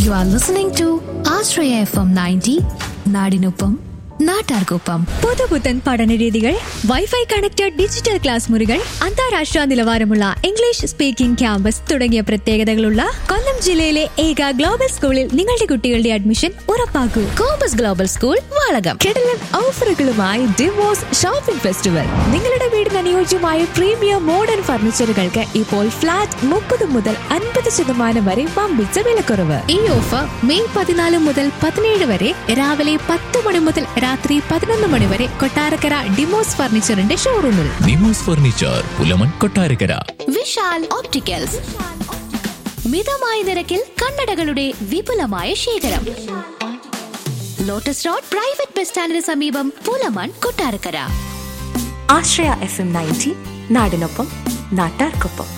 U are listening to Ashraya F M ninety നാടിനൊപ്പം നാട്ടാർക്കൊപ്പം പുതുപുത്തൻ പഠനരീതികൾ വൈഫൈ കണക്റ്റഡ് ഡിജിറ്റൽ ക്ലാസ് മുറികൾ അന്താരാഷ്ട്ര നിലവാരമുള്ള ഇംഗ്ലീഷ് സ്പീക്കിംഗ് ക്യാമ്പസ് തുടങ്ങിയ പ്രത്യേകതകളുള്ള കൊല്ലം ജില്ലയിലെ ഏക ഗ്ലോബൽ സ്കൂളിൽ നിങ്ങളുടെ കുട്ടികളുടെ അഡ്മിഷൻ ഉറപ്പാക്കൂ കോമ്പസ് ഗ്ലോബൽ സ്കൂൾ വാളകം കിടലൻ ഓഫറുകളുമായി ഡിവോഴ്സ് ഷോപ്പിംഗ് ഫെസ്റ്റിവൽ നിങ്ങളുടെ വീടിന് അനുയോജ്യമായ പ്രീമിയം മോഡേൺ ഫർണിച്ചറുകൾക്ക് ഇപ്പോൾ ഫ്ലാറ്റ് മുപ്പത് മുതൽ അൻപത് ശതമാനം വരെ വമ്പിച്ച വിലക്കുറവ് ഈ ഓഫർ മെയ് പതിനാല് മുതൽ പതിനേഴ് വരെ രാവിലെ പത്ത് മണി മുതൽ രാത്രി പതിനൊന്ന് മണി വരെ കൊട്ടാരക്കര ഡിമോസ് ഫർണിച്ചറിന്റെ ഷോറൂമിൽ നിമോസ് ഫർണിച്ചർ പുലമൺ കൊട്ടാരക്കര വിശാൽ ഓപ്റ്റിക്കൽസ് മിതമായ നിരക്കിൽ കണ്ണടകളുടെ വിപുലമായ ശേഖരം ലോട്ടസ് റോഡ് പ്രൈവറ്റ് ബസ് സ്റ്റാൻഡിന് സമീപം Pulamon Kottarakkara Ashraya F M ninety നാടിനൊപ്പം നാട്ടാർക്കൊപ്പം